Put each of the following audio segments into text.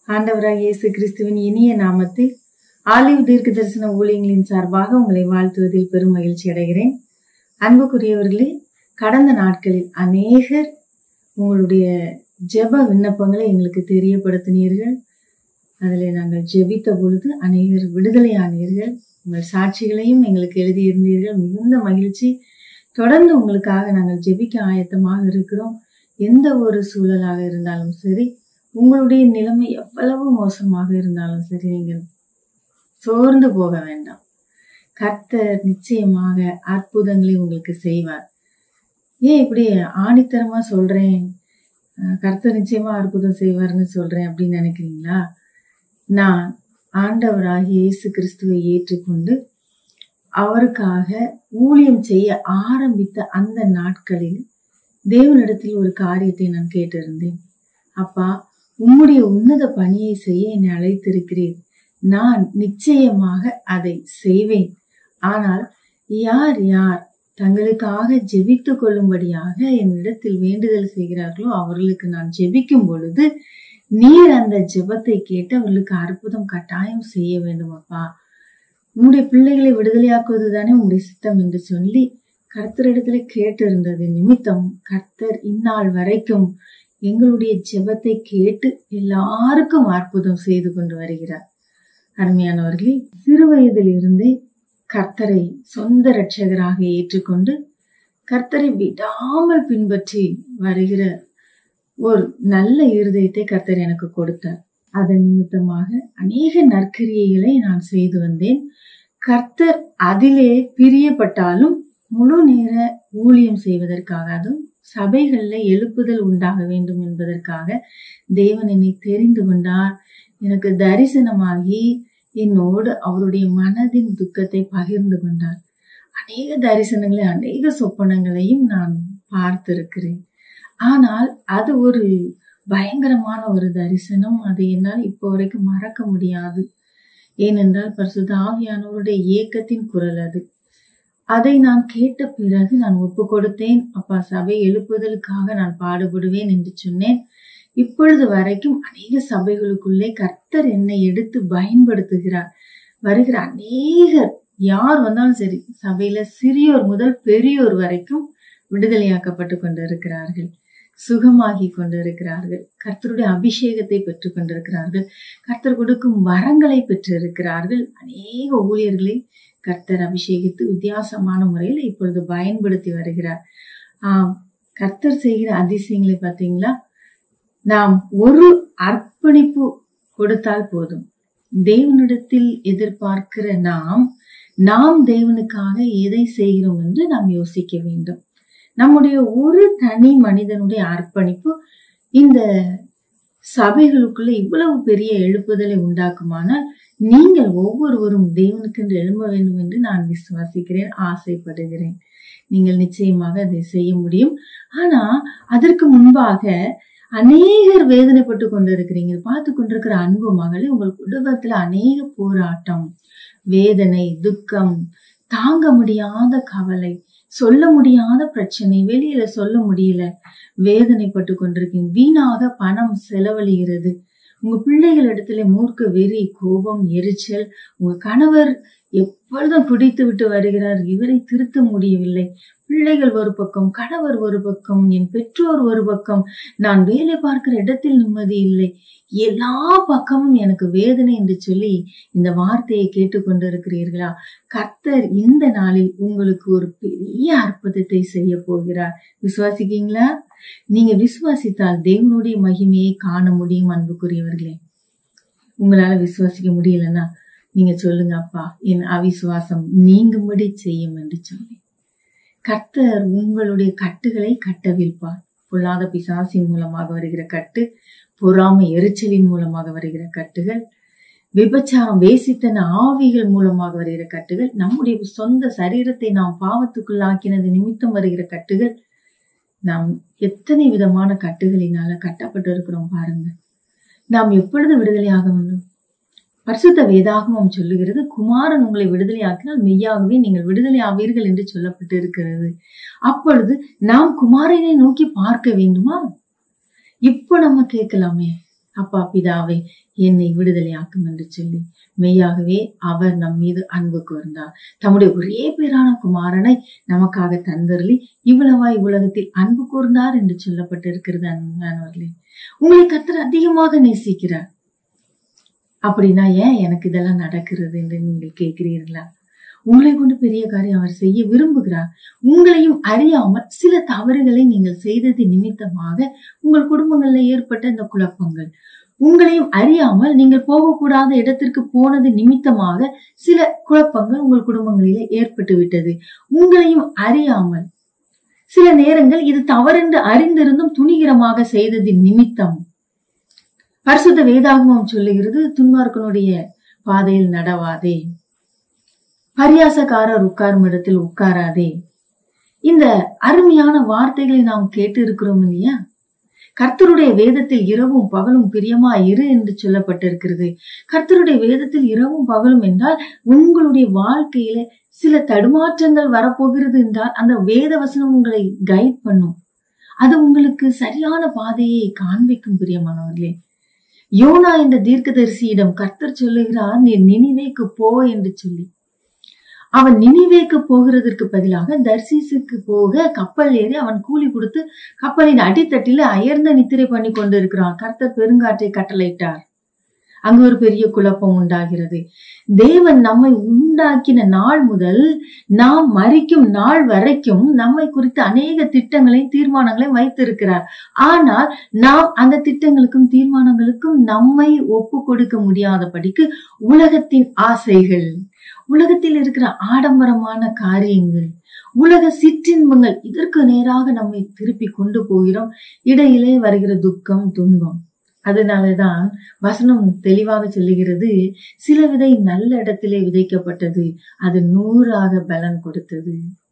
ஆண்டவராக இயேசு கிறிஸ்துவின் இனிய நாமத்தில் ஆலிவ் தீர்க்க தரிசன ஊழியங்களின் சார்பாக உங்களை வாழ்த்துவதில் பெரும் மகிழ்ச்சி அடைகிறேன் அன்புக்குரியவர்களே கடந்த நாட்களில் அநேகர் உங்களுடைய ஜெப விண்ணப்பங்களை எங்களுக்கு தெரியப்படுத்தினீர்கள் அதில் நாங்கள் ஜெபித்த பொழுது அநேகர் விடுதலையானீர்கள் உங்கள் சாட்சிகளையும் எங்களுக்கு எழுதியிருந்தீர்கள் மிகுந்த மகிழ்ச்சி தொடர்ந்து உங்களுக்காக நாங்கள் ஜெபிக்க ஆயத்தமாக இருக்கிறோம் எந்த ஒரு சூழலாக இருந்தாலும் சரி உங்களுடைய நிலைமை எவ்வளவு மோசமாக இருந்தாலும் சரி நீங்கள் சோர்ந்து போக வேண்டாம் கர்த்தர் நிச்சயமாக அற்புதங்களை உங்களுக்கு செய்வார் ஏன் இப்படி ஆணித்தரமா சொல்றேன் அஹ் கர்த்தர் நிச்சயமா அற்புதம் செய்வார்னு சொல்றேன் அப்படின்னு நினைக்கிறீங்களா நான் ஆண்டவராகிய இயேசு கிறிஸ்துவை ஏற்றுக்கொண்டு அவருக்காக ஊழியம் செய்ய ஆரம்பித்த அந்த நாட்களில் தேவனிடத்தில் ஒரு காரியத்தை நான் கேட்டிருந்தேன் அப்பா உம்முடைய உன்னத பணியை செய்ய என்னை அழைத்திருக்கிறீர் நான் நிச்சயமாக அதை செய்வேன் ஆனால் யார் யார் தங்களுக்காக ஜெபித்து கொள்ளும்படியாக என்னிடத்தில் வேண்டுதல் செய்கிறார்களோ அவர்களுக்கு நான் ஜெபிக்கும் பொழுது நீர் அந்த ஜெபத்தை கேட்டு அவர்களுக்கு அற்புதம் கட்டாயம் செய்ய வேண்டும் அப்பா உங்களுடைய பிள்ளைகளை விடுதலையாக்குவது தானே உங்களுடைய சித்தம் என்று சொல்லி கர்த்தரிடத்துல கேட்டிருந்தது நிமித்தம் கர்த்தர் இந்நாள் வரைக்கும் எங்களுடைய ஜெபத்தை கேட்டு எல்லாருக்கும் அற்புதம் செய்து கொண்டு வருகிறார் அருமையானவர்களே சிறு வயதில் இருந்தே கர்த்தரை சொந்த இரட்சகராக ஏற்றுக்கொண்டு கர்த்தரை விடாமல் பின்பற்றி வருகிற ஒரு நல்ல இருதயத்தை கர்த்தர் எனக்கு கொடுத்தார் அதன் நிமித்தமாக அநேக நற்கிரியைகளை நான் செய்து வந்தேன் கர்த்தர் அதிலே பிரியப்பட்டாலும் முழு நேர ஊழியம் செய்வதற்காக அதுவும் சபைகள்ல எழுப்புதல் உண்டாக வேண்டும் என்பதற்காக தேவன் என்னை தெரிந்து கொண்டார் எனக்கு தரிசனமாகி என்னோடு அவருடைய மனதின் துக்கத்தை பகிர்ந்து கொண்டார் அநேக தரிசனங்களை அநேக சொப்பனங்களையும் நான் பார்த்திருக்கிறேன் ஆனால் அது ஒரு பயங்கரமான ஒரு தரிசனம் அதை என்னால் இப்போ வரைக்கும் மறக்க முடியாது ஏனென்றால் பரிசுத்த ஆவியானவருடைய ஏக்கத்தின் குரல் அது அதை நான் கேட்ட பிறகு நான் ஒப்பு கொடுத்தேன் அப்பா சபை எழுப்புதலுக்காக நான் பாடுபடுவேன் என்று சொன்னேன் இப்பொழுது வரைக்கும் அநேக சபைகளுக்குள்ளே கர்த்தர் என்னை எடுத்து பயன்படுத்துகிறார் வருகிற அநேகர் யார் வந்தாலும் சரி சபையில சிறியோர் முதல் பெரியோர் வரைக்கும் விடுதலையாக்கப்பட்டு கொண்டிருக்கிறார்கள் சுகமாகி கொண்டிருக்கிறார்கள் கர்த்தருடைய அபிஷேகத்தை பெற்றுக் கொண்டிருக்கிறார்கள் கர்த்தர் கொடுக்கும் வரங்களை பெற்றிருக்கிறார்கள் அநேக ஊழியர்களை கர்த்தர் அபிஷேகித்து வித்தியாசமான முறையில் இப்பொழுது பயன்படுத்தி வருகிறார் ஆஹ் கர்த்தர் செய்கிற அதிசயங்களை பார்த்தீங்களா நாம் ஒரு அர்ப்பணிப்பு கொடுத்தால் போதும் தேவனிடத்தில் எதிர்பார்க்கிற நாம் நாம் தேவனுக்காக எதை செய்கிறோம் என்று நாம் யோசிக்க வேண்டும் நம்முடைய ஒரு தனி மனிதனுடைய அர்ப்பணிப்பு இந்த சபைகளுக்குள்ள இவ்வளவு பெரிய எழுப்புதலை உண்டாக்குமானால் நீங்கள் ஒவ்வொருவரும் தேவனுக்கென்று எழும்ப வேண்டும் என்று நான் விசுவாசிக்கிறேன் ஆசைப்படுகிறேன் நீங்கள் நிச்சயமாக அதை செய்ய முடியும் ஆனா அதற்கு முன்பாக அநேகர் வேதனைப்பட்டு கொண்டிருக்கிறீங்க பார்த்து கொண்டிருக்கிற அன்பு மகளே உங்கள் குடும்பத்துல அநேக போராட்டம் வேதனை துக்கம் தாங்க முடியாத கவலை சொல்ல முடியாத பிரச்சனை வெளியில சொல்ல முடியல வேதனைப்பட்டு கொண்டிருக்கீங்க வீணாக பணம் செலவழிகிறது உங்க பிள்ளைகள் இடத்துல மூர்க்க வெறி கோபம் எரிச்சல் உங்க கணவர் எப்பொழுதும் குடித்து விட்டு வருகிறார் இவரை திருத்த முடியவில்லை பிள்ளைகள் ஒரு பக்கம் கணவர் ஒரு பக்கம் என் பெற்றோர் ஒரு பக்கம் நான் வேலை பார்க்கிற இடத்தில் நிம்மதி இல்லை எல்லா பக்கமும் எனக்கு வேதனை என்று சொல்லி இந்த வார்த்தையை கேட்டுக்கொண்டிருக்கிறீர்களா கர்த்தர் இந்த நாளில் உங்களுக்கு ஒரு பெரிய அற்புதத்தை செய்ய போகிறார் விசுவாசிக்கீங்களா நீங்க விசுவாசித்தால் தேவனுடைய மகிமையை காண முடியும் அன்புக்குரியவர்களே உங்களால விசுவாசிக்க முடியலன்னா நீங்க சொல்லுங்க அப்பா என் அவிசுவாசம் நீங்கும்படி செய்யும் என்று சொல்லி கர்த்தர் உங்களுடைய கட்டுகளை கட்டவிழ்ப்பார் பொல்லாத பிசாசின் மூலமாக வருகிற கட்டு பொறாமை எரிச்சலின் மூலமாக வருகிற கட்டுகள் விபச்சாரம் வேசித்தன ஆவிகள் மூலமாக வருகிற கட்டுகள் நம்முடைய சொந்த சரீரத்தை நாம் பாவத்துக்குள்ளாக்கினது நிமித்தம் வருகிற கட்டுகள் நாம் எத்தனை விதமான கட்டுகளினால கட்டப்பட்டு இருக்கிறோம் பாருங்க நாம் எப்பொழுது விடுதலையாக வேண்டும் பரிசுத்த வேதாகமம் சொல்லுகிறது குமாரன் உங்களை விடுதலையாக்கினால் மெய்யாகவே நீங்கள் விடுதலை ஆவீர்கள் என்று சொல்லப்பட்டு இருக்கிறது அப்பொழுது நாம் குமாரனை நோக்கி பார்க்க வேண்டுமா இப்போ நம்ம கேட்கலாமே அப்பா பிதாவே என்னை விடுதலையாக்கும் என்று சொல்லி மெய்யாகவே அவர் நம் மீது அன்பு கூர்ந்தார் தம்முடைய ஒரே பேரான குமாரனை நமக்காக தந்தருளி இவ்வளவாய் உலகத்தில் அன்பு கூர்ந்தார் என்று சொல்லப்பட்டிருக்கிறது அன்பானவர்களே உங்களை கத்தர் அதிகமாக நேசிக்கிறார் அப்படின்னா ஏன் எனக்கு இதெல்லாம் நடக்கிறது என்று நீங்கள் கேட்கிறீர்களா உங்களை கொண்டு பெரிய காரியம் அவர் செய்ய விரும்புகிறார் உங்களையும் அறியாமல் சில தவறுகளை நீங்கள் செய்தது நிமித்தமாக உங்கள் குடும்பங்கள்ல ஏற்பட்ட இந்த குழப்பங்கள் உங்களையும் அறியாமல் நீங்கள் போகக்கூடாத இடத்திற்கு போனது நிமித்தமாக சில குழப்பங்கள் உங்கள் குடும்பங்களிலே ஏற்பட்டு விட்டது உங்களையும் அறியாமல் சில நேரங்கள் இது தவறென்று அறிந்திருந்தும் துணிகரமாக செய்ததின் நிமித்தம் பரிசுத்த வேதாகமம் சொல்லுகிறது துன்மார்க்கனுடைய பாதையில் நடவாதே பரியாசக்காரர் உட்காரும் இடத்தில் உட்காராதே இந்த அருமையான வார்த்தைகளை நாம் கேட்டு இருக்கிறோம் இல்லையா கர்த்தருடைய வேதத்தில் இரவும் பகலும் பிரியமா இரு என்று சொல்லப்பட்டிருக்கிறது கர்த்தருடைய வேதத்தில் இரவும் பகலும் என்றால் உங்களுடைய வாழ்க்கையில சில தடுமாற்றங்கள் வரப்போகிறது என்றால் அந்த வேத வசனம் உங்களை கைட் பண்ணும் அது உங்களுக்கு சரியான பாதையை காண்பிக்கும் பிரியமானவர்களே யோனா என்ற தீர்க்கதரிசியிடம் கர்த்தர் சொல்லுகிறார் நீ நினைவேக்கு போ என்று சொல்லி அவன் நினைவேக்கு போகிறதற்கு பதிலாக தர்சீசுக்கு போக கப்பல் ஏறி அவன் கூலி கொடுத்து கப்பலின் அடித்தட்டில அயர்ந்த நித்திரை பண்ணி கொண்டிருக்கிறான் கர்த்தர் பெருங்காற்றை கட்டளையிட்டார் அங்கு ஒரு பெரிய குழப்பம் உண்டாகிறது தேவன் நம்மை உண்டாக்கின நாள் முதல் நாம் மறிக்கும் நாள் வரைக்கும் நம்மை குறித்து அநேக திட்டங்களையும் தீர்மானங்களையும் வைத்திருக்கிறார் ஆனால் நாம் அந்த திட்டங்களுக்கும் தீர்மானங்களுக்கும் நம்மை ஒப்பு கொடுக்க முடியாதபடிக்கு உலகத்தின் ஆசைகள் உலகத்தில் இருக்கிற ஆடம்பரமான காரியங்கள் உலக சிற்றின்பங்கள் இதற்கு நேராக நம்மை திருப்பி கொண்டு போகிறோம் இடையிலே வருகிற துக்கம் துன்பம் அதனாலதான் வசனம் தெளிவாக சொல்லுகிறது சில விதை நல்ல இடத்திலே விதைக்கப்பட்டது அது நூறாக பலன் கொடுத்தது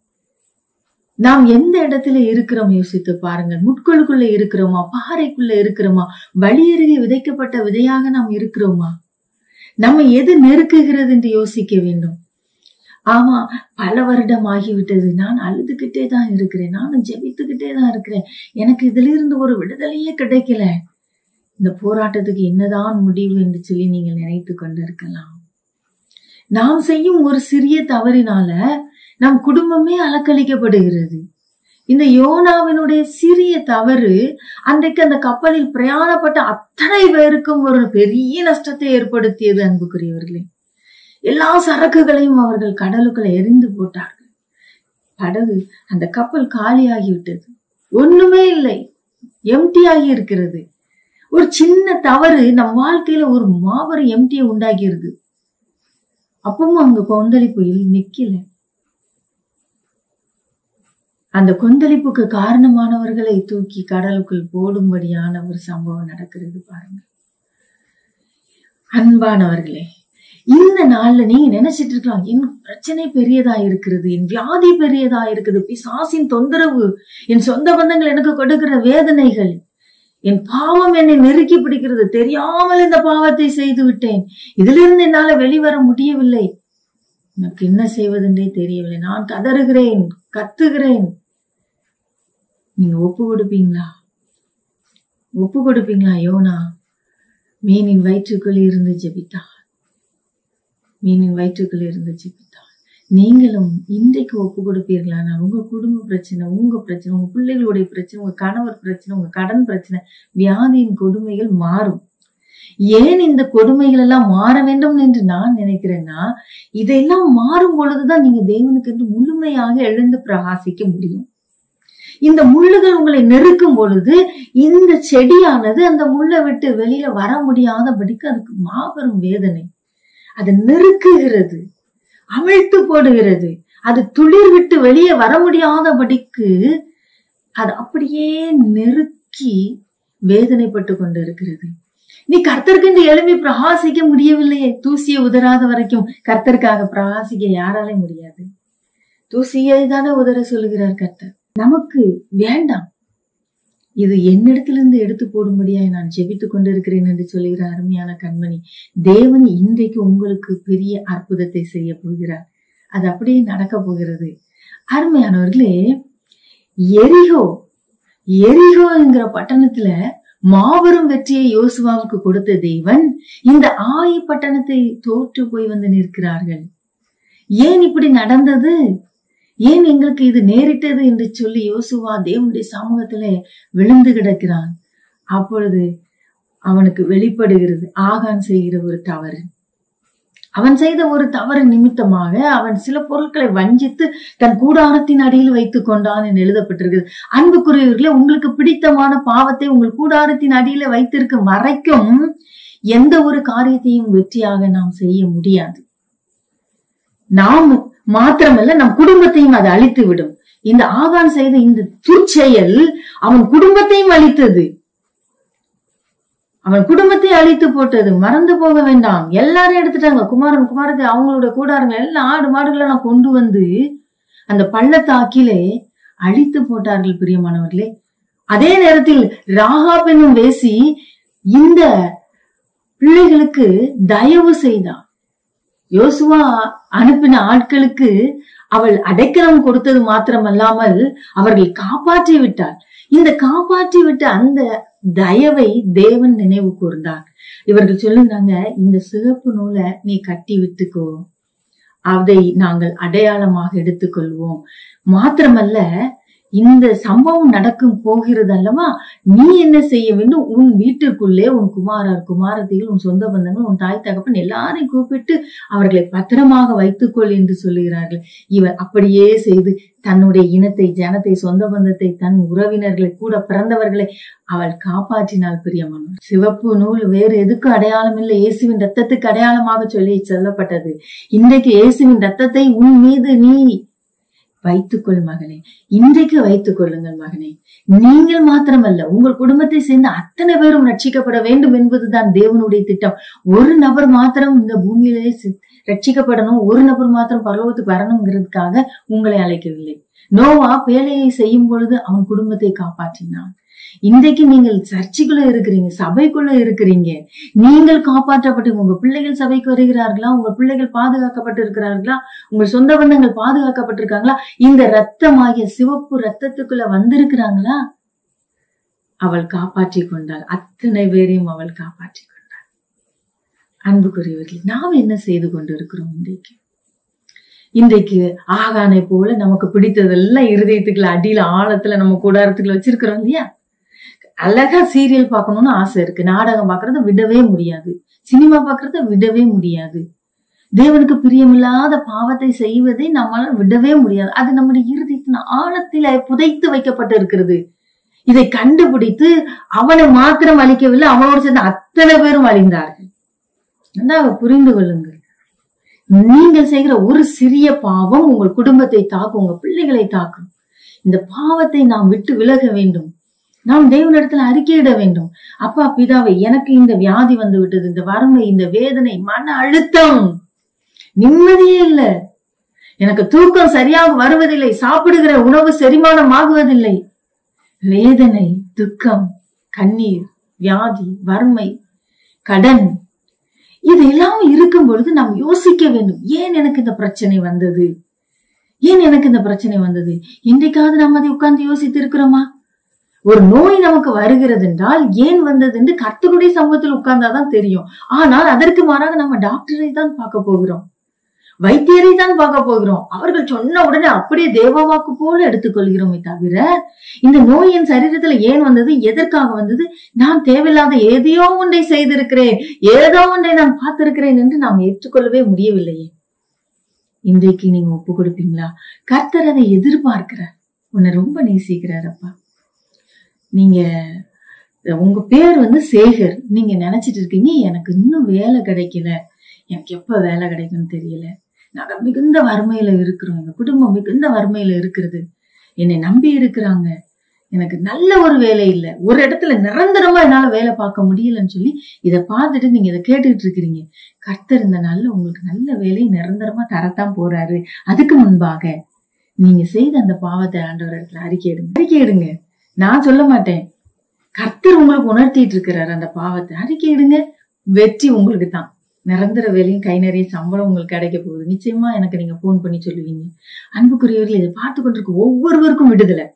நாம் எந்த இடத்துல இருக்கிறோம் யோசித்து பாருங்கள் முட்களுக்குள்ள இருக்கிறோமா பாறைக்குள்ள இருக்கிறோமா வழியருகே விதைக்கப்பட்ட விதையாக நாம் இருக்கிறோமா நம்ம எது நெருக்குகிறது என்று யோசிக்க வேண்டும் ஆமா பல வருடம் ஆகிவிட்டது நான் அழுதுகிட்டே தான் இருக்கிறேன் நானும் ஜெபித்துக்கிட்டே தான் இருக்கிறேன் எனக்கு இதுல இருந்து ஒரு விடுதலையே கிடைக்கல இந்த போராட்டத்துக்கு என்னதான் முடிவு என்று சொல்லி நீங்கள் நினைத்து கொண்டிருக்கலாம் நாம் செய்யும் ஒரு சிறிய தவறினால நம் குடும்பமே அலக்களிக்கப்படுகிறது இந்த யோனாவினுடைய சிறிய தவறு அன்றைக்கு அந்த கப்பலில் பிரயாணப்பட்ட அத்தனை பேருக்கும் ஒரு பெரிய நஷ்டத்தை ஏற்படுத்தியது அன்புக்குரியவர்களே எல்லா சரக்குகளையும் அவர்கள் கடலுக்குள்ள எரிந்து போட்டார்கள் படகு அந்த கப்பல் காலியாகிவிட்டது ஒண்ணுமே இல்லை எம்டி ஆகி இருக்கிறது ஒரு சின்ன தவறு நம் வாழ்க்கையில ஒரு மாபெரும் எம்டியை உண்டாகிறது அப்பவும் அங்க கொந்தளிப்பு நிக்கல அந்த கொந்தளிப்புக்கு காரணமானவர்களை தூக்கி கடலுக்குள் போடும்படியான ஒரு சம்பவம் நடக்கிறது பாருங்க அன்பானவர்களே இந்த நாள்ல நீங்க நினைச்சிட்டு இருக்கலாம் என் பிரச்சனை பெரியதா இருக்கிறது என் வியாதி பெரியதா இருக்குது பிசாசின் தொந்தரவு என் சொந்த பந்தங்கள் எனக்கு கொடுக்கிற வேதனைகள் என் பாவம் என்னை நெருக்கி பிடிக்கிறது தெரியாமல் இந்த பாவத்தை செய்து விட்டேன் இதிலிருந்து என்னால வெளிவர முடியவில்லை எனக்கு என்ன செய்வதென்றே தெரியவில்லை நான் கதறுகிறேன் கத்துகிறேன் நீங்க ஒப்பு கொடுப்பீங்களா ஒப்பு கொடுப்பீங்களா யோனா மீனின் வயிற்றுக்குள் இருந்து ஜெபித்தார் மீனின் வயிற்றுக்குள் இருந்து ஜெபித்தார் நீங்களும் இன்றைக்கு ஒப்பு கொடுப்பீர்களானால் உங்க குடும்ப பிரச்சனை உங்க பிரச்சனை உங்க பிள்ளைகளுடைய பிரச்சனை உங்க கணவர் பிரச்சனை உங்க கடன் பிரச்சனை வியாதியின் கொடுமைகள் மாறும் ஏன் இந்த கொடுமைகள் எல்லாம் மாற வேண்டும் என்று நான் நினைக்கிறேன்னா இதெல்லாம் மாறும் பொழுதுதான் நீங்க தேவனுக்கு என்று முழுமையாக எழுந்து பிரகாசிக்க முடியும் இந்த முள்ளுகள் உங்களை நெருக்கும் பொழுது இந்த செடியானது அந்த முள்ளை விட்டு வெளியில வர முடியாதபடிக்கு அதுக்கு மாபெரும் வேதனை அது நெருக்குகிறது அமிழ்த்து போடுகிறது அது துளிர் விட்டு வெளியே வர முடியாதபடிக்கு அது அப்படியே நெருக்கி வேதனைப்பட்டு கொண்டு இருக்கிறது நீ கர்த்தருக்கு இந்த எழுப்பி பிரகாசிக்க முடியவில்லையே தூசியை உதராத வரைக்கும் கர்த்தருக்காக பிரகாசிக்க யாராலே முடியாது தூசியை தானே உதர சொல்லுகிறார் கர்த்தர் நமக்கு வேண்டாம் இது என்னிடத்திலிருந்து எடுத்து போடும்படியாய் நான் ஜெபித்துக் கொண்டிருக்கிறேன் என்று சொல்லுகிற அருமையான கண்மணி தேவன் இன்றைக்கு உங்களுக்கு பெரிய அற்புதத்தை செய்ய போகிறார் அது அப்படியே நடக்க போகிறது அருமையானவர்களே எரிகோ எரிகோ என்கிற பட்டணத்துல மாபெரும் வெற்றியை யோசுவாவுக்கு கொடுத்த தேவன் இந்த ஆயி பட்டணத்தை தோற்று போய் வந்து நிற்கிறார்கள் ஏன் இப்படி நடந்தது ஏன் எங்களுக்கு இது நேரிட்டது என்று சொல்லி யோசுவா தேவனுடைய சமூகத்திலே விழுந்து கிடக்கிறான் அப்பொழுது அவனுக்கு வெளிப்படுகிறது ஆகான் செய்கிற ஒரு தவறு அவன் செய்த ஒரு தவறு நிமித்தமாக அவன் சில பொருட்களை வஞ்சித்து தன் கூடாரத்தின் அடியில் வைத்துக் கொண்டான் என்று எழுதப்பட்டிருக்கிறது அன்புக்குரியவர்களே உங்களுக்கு பிடித்தமான பாவத்தை உங்கள் கூடாரத்தின் அடியில வைத்திருக்கும் வரைக்கும் எந்த ஒரு காரியத்தையும் வெற்றியாக நாம் செய்ய முடியாது நாம் மாத்திரமல்ல நம் குடும்பத்தையும் அது அழித்து விடும் இந்த ஆகான் செய்த இந்த துர்ச்செயல் அவன் குடும்பத்தையும் அழித்தது அவன் குடும்பத்தை அழித்து போட்டது மறந்து போக வேண்டாம் எல்லாரும் எடுத்துட்டாங்க குமாரன் குமாரத்தை அவங்களோட கூடாரங்க எல்லாம் ஆடு மாடுகளை எல்லாம் கொண்டு வந்து அந்த பள்ளத்தாக்கிலே அழித்து போட்டார்கள் பிரியமானவர்களே அதே நேரத்தில் ராகாப் என்னும் வேசி இந்த பிள்ளைகளுக்கு தயவு செய்தான் யோசுவா அனுப்பின ஆட்களுக்கு அவள் அடைக்கலம் கொடுத்தது மாத்திரமல்லாமல் அவர்கள் காப்பாற்றி விட்டார் இந்த காப்பாற்றி விட்ட அந்த தயவை தேவன் நினைவு கூர்ந்தார் இவர்கள் சொல்லுகிறாங்க இந்த சிகப்பு நூலை நீ கட்டி விட்டுக்கோ அதை நாங்கள் அடையாளமாக எடுத்துக்கொள்வோம் மாத்திரமல்ல இந்த சம்பவம் நடக்கும் போகிறது அல்லவா நீ என்ன செய்ய வேண்டும் உன் வீட்டிற்குள்ளே உன் குமாரர் குமாரத்திகள் உன் சொந்த பந்தங்கள் உன் தாய் தகப்பன் எல்லாரையும் கூப்பிட்டு அவர்களை பத்திரமாக வைத்துக்கொள் என்று சொல்லுகிறார்கள் இவர் அப்படியே செய்து தன்னுடைய இனத்தை ஜனத்தை சொந்த பந்தத்தை தன் உறவினர்களை கூட பிறந்தவர்களை அவள் காப்பாற்றினாள் பிரியமான சிவப்பு நூல் வேறு எதுக்கும் அடையாளம் இல்லை இயேசுவின் ரத்தத்துக்கு அடையாளமாக சொல்லி சொல்லப்பட்டது இன்றைக்கு இயேசுவின் ரத்தத்தை உன் மீது நீ வைத்துக்கொள் மகனே இன்றைக்கு வைத்துக் கொள்ளுங்கள் மகனே நீங்கள் மாத்திரமல்ல உங்கள் குடும்பத்தை சேர்ந்த அத்தனை பேரும் ரட்சிக்கப்பட வேண்டும் என்பதுதான் தேவனுடைய திட்டம் ஒரு நபர் மாத்திரம் இந்த பூமியிலே ரட்சிக்கப்படணும் ஒரு நபர் மாத்திரம் பரலோகத்துக்கு வரணுங்கிறதுக்காக உங்களை அழைக்கவில்லை நோவா பேழையை செய்யும் பொழுது அவன் குடும்பத்தை காப்பாற்றினான் இன்றைக்கு நீங்கள் சர்ச்சுக்குள்ள இருக்கிறீங்க சபைக்குள்ள இருக்கிறீங்க நீங்கள் காப்பாற்றப்பட்டு உங்க பிள்ளைகள் சபைக்கு வருகிறார்களா உங்க பிள்ளைகள் பாதுகாக்கப்பட்டு இருக்கிறார்களா உங்கள் சொந்த பந்தங்கள் பாதுகாக்கப்பட்டிருக்காங்களா இந்த ரத்தமாகிய சிவப்பு ரத்தத்துக்குள்ள வந்திருக்கிறாங்களா அவள் காப்பாற்றி கொண்டாள் அத்தனை பேரையும் அவள் காப்பாற்றி கொண்டாள் அன்புக்குரியவர்கள் நாம் என்ன செய்து கொண்டிருக்கிறோம் இன்றைக்கு இன்றைக்கு ஆகானை போல நமக்கு பிடித்ததெல்லாம் இருதயத்துக்குள்ள அடியில ஆழத்துல நம்ம கூடாரத்துக்குள்ள வச்சிருக்கிறோம் இல்லையா அழகா சீரியல் பார்க்கணும்னு ஆசை இருக்கு நாடகம் பாக்குறத விடவே முடியாது சினிமா பாக்குறத விடவே முடியாது தேவனுக்கு பிரியமில்லாத பாவத்தை செய்வதை நம்மளால விடவே முடியாது அது நம்முடைய இருதயத்தின் ஆழத்தில புதைத்து வைக்கப்பட்டு இருக்கிறது இதை கண்டுபிடித்து அவனை மாத்திரம் அழிக்கவில்லை அவனோடு சேர்ந்த அத்தனை பேரும் அழிந்தார்கள் நன்றாக புரிந்து கொள்ளுங்கள் நீங்கள் செய்கிற ஒரு சிறிய பாவம் உங்கள் குடும்பத்தை தாக்கும் உங்க பிள்ளைகளை தாக்கும் இந்த பாவத்தை நாம் விட்டு விலக வேண்டும் நாம் தேவனிடத்துல அறிக்கையிட வேண்டும் அப்பா பிதாவை எனக்கு இந்த வியாதி வந்து விட்டது இந்த வறுமை இந்த வேதனை மன அழுத்தம் நிம்மதியே இல்ல எனக்கு தூக்கம் சரியாக வருவதில்லை சாப்பிடுகிற உணவு செரிமானம் ஆகுவதில்லை வேதனை துக்கம் கண்ணீர் வியாதி வறுமை கடன் இது எல்லாம் இருக்கும் பொழுது நாம் யோசிக்க வேண்டும் ஏன் எனக்கு இந்த பிரச்சனை வந்தது ஏன் எனக்கு இந்த பிரச்சனை வந்தது இன்றைக்காவது நம்ம அதை உட்கார்ந்து யோசித்து இருக்கிறோமா ஒரு நோய் நமக்கு வருகிறது என்றால் ஏன் வந்தது என்று கர்த்தருடைய சமூகத்தில் உட்கார்ந்தாதான் தெரியும் ஆனால் அதற்கு மாறாக நம்ம டாக்டரை தான் பார்க்க போகிறோம் வைத்தியரை தான் பார்க்க போகிறோம் அவர்கள் சொன்ன உடனே அப்படியே தேவவாக்கு போல எடுத்துக்கொள்கிறோமே தவிர இந்த நோய் என் சரீரத்துல ஏன் வந்தது எதற்காக வந்தது நான் தேவையில்லாத ஏதையோ ஒன்றை செய்திருக்கிறேன் ஏதோ ஒன்றை நான் பார்த்திருக்கிறேன் என்று நாம் ஏற்றுக்கொள்ளவே முடியவில்லையே இன்றைக்கு நீங்க ஒப்பு கொடுப்பீங்களா கர்த்தர் அதை எதிர்பார்க்கிறார் உன்னை ரொம்ப நேசிக்கிறார் அப்பா நீங்க உங்க பேர் வந்து சேகர் நீங்க நினைச்சிட்டு இருக்கீங்க எனக்கு இன்னும் வேலை கிடைக்கல எனக்கு எப்ப வேலை கிடைக்கும்னு தெரியல நாங்க மிகுந்த வறுமையில இருக்கிறோம் எங்க குடும்பம் மிகுந்த வறுமையில இருக்கிறது என்னை நம்பி இருக்கிறாங்க எனக்கு நல்ல ஒரு வேலை இல்லை ஒரு இடத்துல நிரந்தரமா என்னால வேலை பார்க்க முடியலன்னு சொல்லி இதை பார்த்துட்டு நீங்க இதை கேட்டுக்கிட்டு இருக்கிறீங்க கர்த்தர் இந்த நல்ல உங்களுக்கு நல்ல வேலை நிரந்தரமா தரத்தான் போறாரு அதுக்கு முன்பாக நீங்க செய்த அந்த பாவத்தை ஆண்டவர் இடத்துல அறிக்கை எடுங்க அறிக்கை எடுங்க நான் சொல்ல மாட்டேன் கர்த்தர் உங்களுக்கு உணர்த்திட்டு இருக்கிறாரு அந்த பாவத்தை அறிக்கை எடுங்க வெற்றி உங்களுக்கு தான் நிரந்தர வேலையும் கை நிறைய சம்பளம் உங்களுக்கு கிடைக்க போகுது நிச்சயமா எனக்கு நீங்க போன் பண்ணி சொல்லுவீங்க அன்புக்குரியவர்கள் இதை பார்த்து கொண்டிருக்க ஒவ்வொருவருக்கும் விடுதலை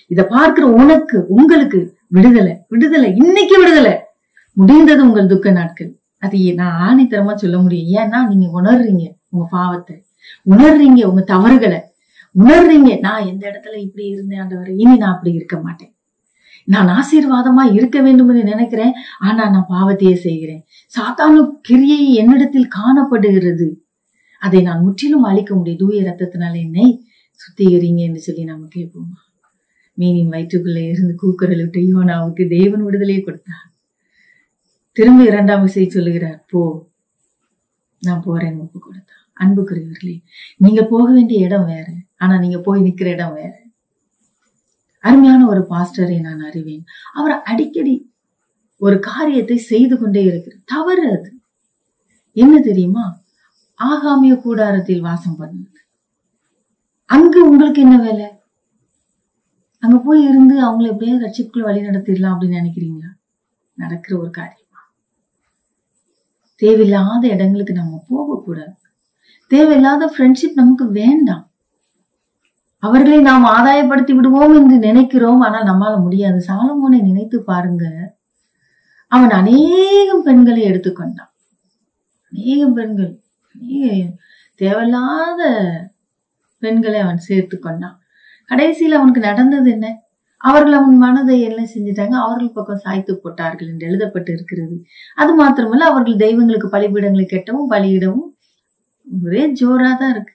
இத பார்க்கிற உனக்கு உங்களுக்கு விடுதலை விடுதலை இன்னைக்கு விடுதலை முடிந்தது உங்கள் துக்க நாட்கள் அது நான் ஆணித்தரமா சொல்ல முடியும் ஏன்னா நீங்க உணர்றீங்க உங்க பாவத்தை உணர்றீங்க உங்க தவறுகளை உணர்றீங்க நான் எந்த இடத்துல இப்படி இருந்தேன் ஆண்டவரே இனி நான் அப்படி இருக்க மாட்டேன் நான் ஆசீர்வாதமா இருக்க வேண்டும் என்று நினைக்கிறேன் ஆனா நான் பாவத்தையே செய்கிறேன் சாத்தானு கிரியை என்னிடத்தில் காணப்படுகிறது அதை நான் முற்றிலும் அழிக்க முடியும் தூய ரத்தத்தினால என்னை சுத்திகரிங்க என்று சொல்லி நாம கேட்போமா மீனின் வயிற்றுக்குள்ளே இருந்து கூக்குரல் விட்டு யோனாவுக்கு தேவன் விடுதலையை கொடுத்தார் திரும்ப இரண்டாம் விசை சொல்லுகிறார் போ நான் போறேன் ஒப்பு கொடுத்தான் அன்புக்குரியவர்களே நீங்க போக வேண்டிய இடம் வேற ஆனா நீங்க போய் நிக்கிற இடம் வேற அருமையான ஒரு பாஸ்டரை நான் அறிவேன் அவர் அடிக்கடி ஒரு காரியத்தை செய்து கொண்டே இருக்கிறார் தவறு அது என்ன தெரியுமா ஆகாமிய கூடாரத்தில் வாசம் பண்ணுவது அங்க உங்களுக்கு என்ன வேலை அங்க போய் இருந்து அவங்களை எப்படியாவது ரட்சிப்புக்குள்ள வழி நடத்திடலாம் அப்படின்னு நினைக்கிறீங்களா நடக்கிற ஒரு காரியமா தேவையில்லாத இடங்களுக்கு நம்ம போகக்கூடாது தேவையில்லாத ஃப்ரெண்ட்ஷிப் நமக்கு வேண்டாம் அவர்களை நாம் ஆதாயப்படுத்தி விடுவோம் என்று நினைக்கிறோம் ஆனால் நம்மால முடியாது சாலமோனை நினைத்து பாருங்க அவன் அநேகம் பெண்களை எடுத்துக்கொண்டான் அநேகம் பெண்கள் அநேக தேவையில்லாத பெண்களை அவன் சேர்த்து கொண்டான் கடைசியில் அவனுக்கு நடந்தது என்ன அவர்கள் அவன் மனதை என்ன செஞ்சிட்டாங்க அவர்கள் பக்கம் சாய்த்து போட்டார்கள் என்று எழுதப்பட்டு இருக்கிறது அது மாத்திரமல்ல அவர்கள் தெய்வங்களுக்கு பலிபீடங்களை கெட்டவும் பலியிடவும் ஒரே ஜோரா தான் இருக்கு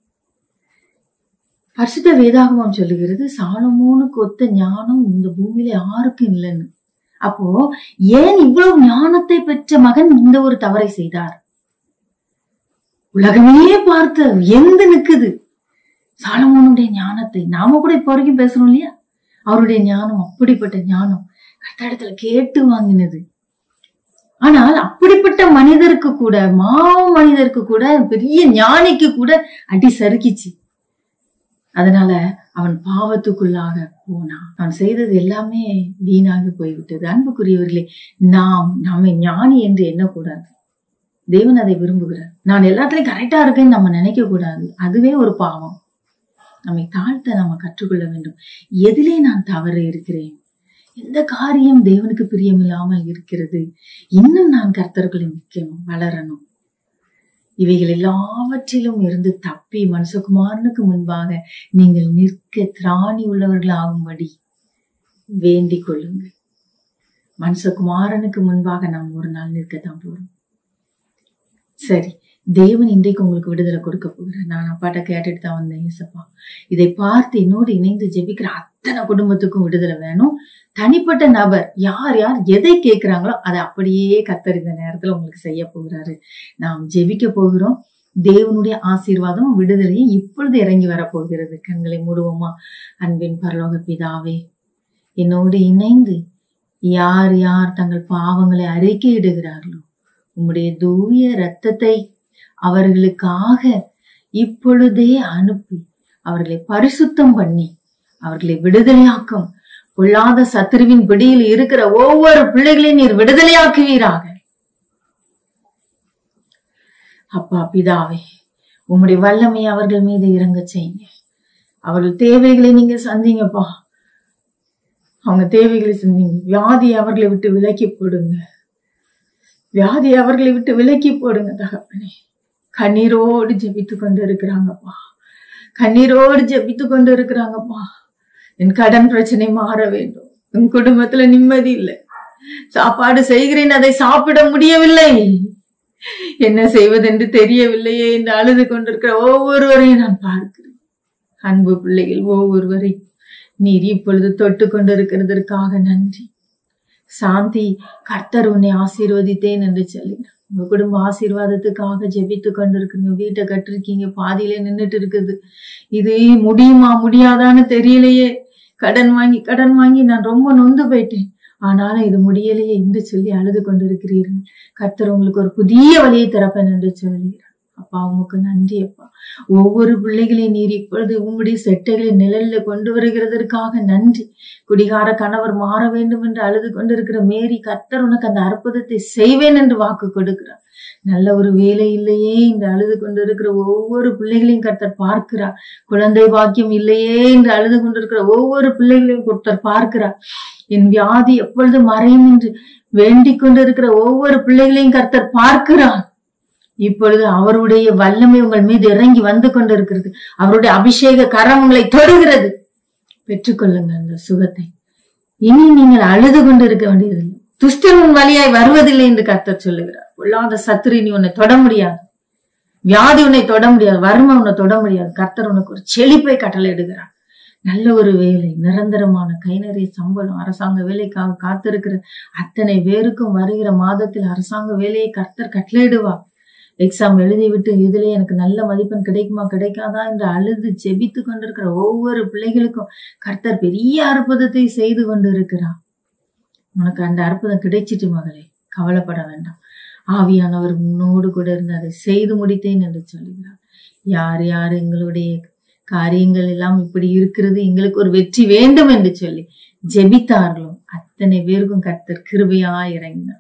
பரிசுத்த வேதாகமம் சொல்லுகிறது சாலமோனுக்கு ஒத்த ஞானம் இந்த பூமியில யாருக்கும் இல்லைன்னு அப்போ ஏன் இவ்வளவு ஞானத்தை பெற்ற மகன் இந்த ஒரு தவறை செய்தார் உலகமே பார்த்த எந்த நிக்குது சாலமோனுடைய ஞானத்தை நாம கூட இப்ப வரைக்கும் பேசுறோம் இல்லையா அவருடைய ஞானம் அப்படிப்பட்ட ஞானம் கர்த்தடத்துல கேட்டு வாங்கினது ஆனால் அப்படிப்பட்ட மனிதருக்கு கூட மாவ மனிதருக்கு கூட பெரிய ஞானிக்கு கூட அடி சறுக்கிச்சு அதனால அவன் பாவத்துக்குள்ளாக போனான் அவன் செய்தது எல்லாமே வீணாகி போய்விட்டது அன்புக்குரியவர்களே நாம் நாம ஞானி என்று எண்ணக்கூடாது தேவன் அதை விரும்புகிறார் நான் எல்லாத்துலயும் கரெக்டா இருக்கேன்னு நம்ம நினைக்க கூடாது அதுவே ஒரு பாவம் நம்மை தாழ்த்த நம்ம கற்றுக்கொள்ள வேண்டும் எதிலே நான் தவறு இருக்கிறேன் எந்த காரியம் தேவனுக்கு பிரியமில்லாமல் இருக்கிறது இன்னும் நான் கர்த்தர்களை நிற்கணும் வளரணும் இவைகள் எல்லாவற்றிலும் இருந்து தப்பி மனுஷகுமாரனுக்கு முன்பாக நீங்கள் நிற்க திராணி உள்ளவர்கள் ஆகும்படி வேண்டிக் கொள்ளுங்கள் மனுஷகுமாரனுக்கு முன்பாக நாம் ஒரு நாள் நிற்கத்தான் போறோம் சரி தேவன் இன்றைக்கு உங்களுக்கு விடுதலை கொடுக்க போகிறார் நான் அப்பாட்ட கேட்டுட்டு தான் வந்தேன் ஏசப்பா இதை பார்த்து என்னோடு இணைந்து ஜெபிக்கிற அத்தனை குடும்பத்துக்கும் விடுதலை வேணும் தனிப்பட்ட நபர் யார் யார் எதை கேட்கிறாங்களோ அதை அப்படியே கத்தர் இந்த நேரத்துல உங்களுக்கு செய்ய போகிறாரு நாம் ஜெபிக்க போகிறோம் தேவனுடைய ஆசீர்வாதம் விடுதலையும் இப்பொழுது இறங்கி வரப்போகிறது கண்களை மூடுவோமா அன்பின் பரலோக பிதாவே என்னோடு இணைந்து யார் யார் தங்கள் பாவங்களை அறிக்கையிடுகிறார்களோ உம்முடைய தூய இரத்தத்தை அவர்களுக்காக இப்பொழுதே அனுப்பி அவர்களை பரிசுத்தம் பண்ணி அவர்களை விடுதலையாக்கும் கொள்ளாத சத்துருவின் பிடியில் இருக்கிற ஒவ்வொரு பிள்ளைகளையும் நீர் விடுதலையாக்குவீராக அப்பா பிதாவே உம்முடைய வல்லமை அவர்கள் மீது இறங்க செய்யுங்க அவர்கள் தேவைகளை நீங்க சந்திங்கப்பா அவங்க தேவைகளை சந்திங்க வியாதி அவர்களை விட்டு விலக்கி போடுங்க வியாதி அவர்களை விட்டு விலக்கி போடுங்க தகப்பனே கண்ணீரோடு ஜெபித்து கொண்டு இருக்கிறாங்கப்பா கண்ணீரோடு ஜெபித்து கொண்டு இருக்கிறாங்கப்பா என் கடன் பிரச்சனை மாற வேண்டும் என் குடும்பத்துல நிம்மதி இல்லை சாப்பாடு செய்கிறேன் அதை சாப்பிட முடியவில்லை என்ன செய்வதென்று தெரியவில்லையே என்று அழுது கொண்டிருக்கிற ஒவ்வொருவரையும் நான் பார்க்கிறேன் அன்பு பிள்ளைகள் ஒவ்வொருவரையும் நீர் இப்பொழுது தொட்டு கொண்டிருக்கிறதற்காக நன்றி சாந்தி கர்த்தர் உன்னை ஆசீர்வதித்தேன் என்று சொல்லுங்க உங்க குடும்ப ஆசீர்வாதத்துக்காக ஜெபித்து கொண்டிருக்கீங்க வீட்டை கட்டிருக்கீங்க பாதியில நின்றுட்டு இருக்குது இது முடியுமா முடியாதான்னு தெரியலையே கடன் வாங்கி கடன் வாங்கி நான் ரொம்ப நொந்து போயிட்டேன் ஆனாலும் இது முடியலையே என்று சொல்லி அழுது கொண்டிருக்கிறீர்கள் கர்த்தர் உங்களுக்கு ஒரு புதிய வழியை திறப்பேன் என்று சொல்லுகிறார் அப்பா உமக்கு நன்றி அப்பா ஒவ்வொரு பிள்ளைகளையும் நீர் இப்பொழுது உம்முடைய செட்டைகளை நிழல்ல கொண்டு வருகிறதற்காக நன்றி குடிகார கணவர் மாற வேண்டும் என்று அழுது கொண்டிருக்கிற மேரி கர்த்தர் உனக்கு அந்த அற்புதத்தை செய்வேன் என்று வாக்கு கொடுக்கிறார் நல்ல ஒரு வேலை இல்லையே என்று அழுது கொண்டு இருக்கிற ஒவ்வொரு பிள்ளைகளையும் கர்த்தர் பார்க்கிறார் குழந்தை பாக்கியம் இல்லையே என்று அழுது கொண்டிருக்கிற ஒவ்வொரு பிள்ளைகளையும் கர்த்தர் பார்க்கிறார் என் வியாதி எப்பொழுது மறையும் என்று வேண்டிக் கொண்டிருக்கிற ஒவ்வொரு பிள்ளைகளையும் கர்த்தர் பார்க்கிறார் இப்பொழுது அவருடைய வல்லமை உங்கள் மீது இறங்கி வந்து கொண்டிருக்கிறது அவருடைய அபிஷேக கரம் உங்களை தொடுகிறது பெற்றுக்கொள்ளுங்கள் அந்த சுகத்தை இனி நீங்கள் அழுது கொண்டிருக்க வேண்டியதில்லை துஷ்டன் உன் வழியாய் வருவதில்லை என்று கர்த்தர் சொல்லுகிறார் பொல்லாத சத்துரு நீ உன்னை தொட முடியாது வியாதி உன்னை தொட முடியாது வறுமை உன்னை தொட முடியாது கர்த்தர் உனக்கு ஒரு செழிப்பை கட்டளையிடுகிறார் நல்ல ஒரு வேலை நிரந்தரமான கை நிறைய சம்பளம் அரசாங்க வேலைக்காக காத்திருக்கிற அத்தனை பேருக்கும் வருகிற மாதத்தில் அரசாங்க வேலையை கர்த்தர் கட்டளையிடுவார் எக்ஸாம் எழுதி விட்டு இதுல எனக்கு நல்ல மதிப்பெண் கிடைக்குமா கிடைக்காதா என்று அழுது ஜெபித்து கொண்டிருக்கிற ஒவ்வொரு பிள்ளைகளுக்கும் கர்த்தர் பெரிய அற்புதத்தை செய்து கொண்டு இருக்கிறார் உனக்கு அந்த அற்புதம் கிடைச்சிட்டு மகளே கவலைப்பட வேண்டாம் ஆவியானவர் முன்னோடு கூட இருந்து அதை செய்து முடித்தேன் என்று சொல்லுகிறார் யார் யார் எங்களுடைய காரியங்கள் எல்லாம் இப்படி இருக்கிறது எங்களுக்கு ஒரு வெற்றி வேண்டும் என்று சொல்லி ஜெபித்தார்களோ அத்தனை பேருக்கும் கர்த்தர் கிருபையா இறங்கினார்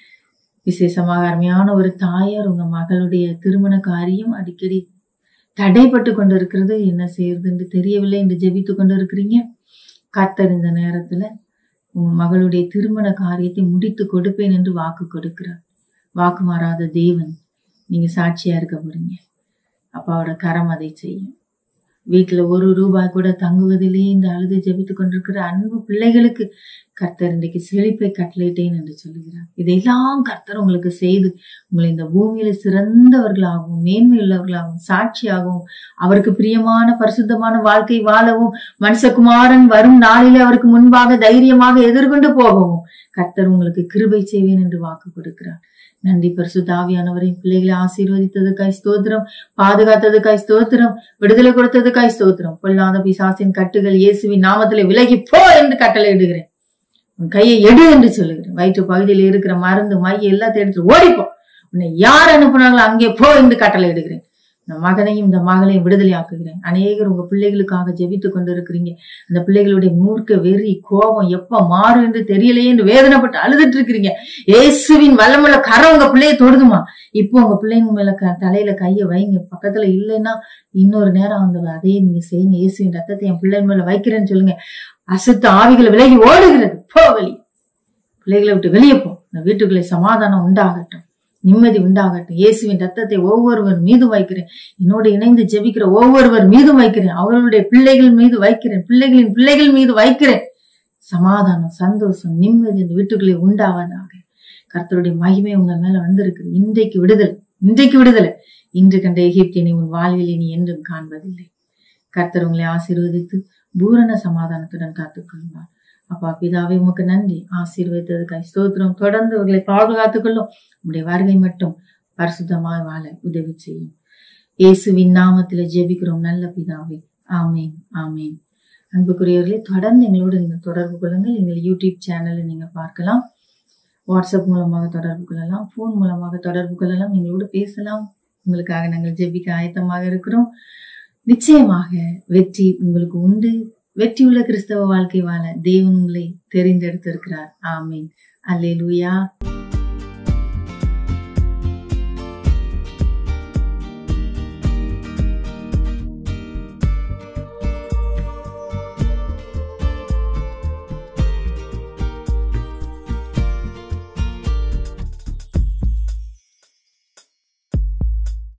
விசேஷமாக அருமையான ஒரு தாயார் உங்க மகளுடைய திருமண காரியம் அடிக்கடி தடைப்பட்டு கொண்டு இருக்கிறது என்ன செய்யறதுன்னு தெரியவில்லை என்று ஜெபித்து கொண்டு இருக்கிறீங்க கர்த்தர் இந்த நேரத்துல உங்க மகளுடைய திருமண காரியத்தை முடித்து கொடுப்பேன் என்று வாக்கு கொடுக்கிறார் வாக்கு மாறாத தேவன் நீங்க சாட்சியா இருக்க போறீங்க அப்பாவோட கரம் அதை செய்யும் வீட்டுல ஒரு ரூபாய் கூட தங்குவதில்லையே இந்த அழுது ஜெபித்து கொண்டிருக்கிற அன்பு பிள்ளைகளுக்கு கர்த்தர் இன்றைக்கு செழிப்பை கட்டளையிட்டேன் என்று சொல்லுகிறார் இதையெல்லாம் கர்த்தர் உங்களுக்கு செய்து உங்களை இந்த பூமியில சிறந்தவர்களாகவும் மேன்மையுள்ளவர்களாகவும் சாட்சியாகவும் அவருக்கு பிரியமான பரிசுத்தமான வாழ்க்கை வாழவும் மனுஷகுமாரன் வரும் நாளிலே அவருக்கு முன்பாக தைரியமாக எதிர்கொண்டு போகவும் கர்த்தர் உங்களுக்கு கிருபை செய்வேன் என்று வாக்கு கொடுக்கிறார் நன்றி பரிசுத்தாவியானவரின் பிள்ளைகளை ஆசீர்வதித்ததுக்காய் ஸ்தோத்திரம் பாதுகாத்ததுக்காய் ஸ்தோத்திரம் விடுதலை கொடுத்ததுக்காய் ஸ்தோத்திரம் பொல்லாத பிசாசின் கட்டுகள் இயேசுவின் நாமத்திலே விலகி போ என்று கட்டளையிடுகிறேன் உன் கையை எடு என்று சொல்லுகிறேன் வயிற்று பகுதியில் இருக்கிற மருந்து மைய எல்லாத்தையும் எடுத்து ஓடிப்போ உன்னை யார் அனுப்புனாங்களோ அங்கே போ என்று கட்டளையிடுகிறேன் இந்த மகனையும் இந்த மகளையும் விடுதலை ஆக்குகிறேன் அநேகர் உங்க பிள்ளைகளுக்காக ஜெபித்து கொண்டு இருக்கிறீங்க அந்த பிள்ளைகளுடைய மூர்க்க வெறி கோபம் எப்ப மாறும் என்று தெரியலையே என்று வேதனைப்பட்டு அழுதுட்டு இருக்கிறீங்க இயேசுவின் வல்லமுள்ள கரம் உங்க பிள்ளைய தொடுதுமா இப்போ உங்க பிள்ளைங்க மேல க- தலையில கைய வைங்க பக்கத்துல இல்லைன்னா இன்னொரு நேரம் அந்த அதையே நீங்க செய்யுங்க இயேசுவின் ரத்தத்தை என் பிள்ளை மேல வைக்கிறேன்னு சொல்லுங்க அசுத்த ஆவிகளை விலகி ஓடுகிறது போ வெளியே பிள்ளைகளை விட்டு வெளியே போ இந்த வீட்டுக்குள்ளே சமாதானம் உண்டாகட்டும் நிம்மதி உண்டாகட்டும் இயேசுவின் ரத்தத்தை ஒவ்வொருவர் மீது வைக்கிறேன் என்னோடு இணைந்து ஜெபிக்கிற ஒவ்வொருவர் மீதும் வைக்கிறேன் அவர்களுடைய பிள்ளைகள் மீது வைக்கிறேன் பிள்ளைகளின் பிள்ளைகள் மீது வைக்கிறேன் சமாதானம் சந்தோஷம் நிம்மதி இந்த வீட்டுக்குள்ளே உண்டாவதாக கர்த்தருடைய மகிமை உங்க மேல வந்திருக்கு இன்றைக்கு விடுதலை இன்றைக்கு விடுதலை இன்று கண்ட எகிப்தியனை உன் வாழ்வில் நீ என்றும் காண்பதில்லை கர்த்தர் உங்களை ஆசீர்வதித்து பூரண சமாதானத்துடன் காத்துக்கொள்வார் அப்பா பிதாவே உமக்கு நன்றி ஆசீர்வதித்ததுக்காய் ஸ்தோத்திரம் தொடர்ந்து அவர்களை பாதுகாத்துக் கொள்ளும் உடைய வருகை மட்டும் பரிசுத்தமாய் வாழ உதவி செய்யும் இயேசுவின் நாமத்தில ஜெபிக்கிறோம் நல்ல பிதாவே ஆமேன் ஆமேன் அன்புக்குரியவர்களே தொடர்ந்து எங்களோடு நீங்க தொடர்பு கொள்ளுங்கள் எங்கள் யூடியூப் சேனலை நீங்க பார்க்கலாம் வாட்ஸ்அப் மூலமாக தொடர்பு கொள்ளலாம் ஃபோன் மூலமாக தொடர்பு கொள்ளலாம் எங்களோடு பேசலாம் உங்களுக்காக நாங்கள் ஜெபிக்க ஆயத்தமாக இருக்கிறோம் நிச்சயமாக வெற்றி உங்களுக்கு உண்டு வெற்றியுள்ள கிறிஸ்தவ வாழ்க்கை வாழ தேவன் உங்களை தெரிந்தெடுத்திருக்கிறார் ஆமீன் அல்லேலூயா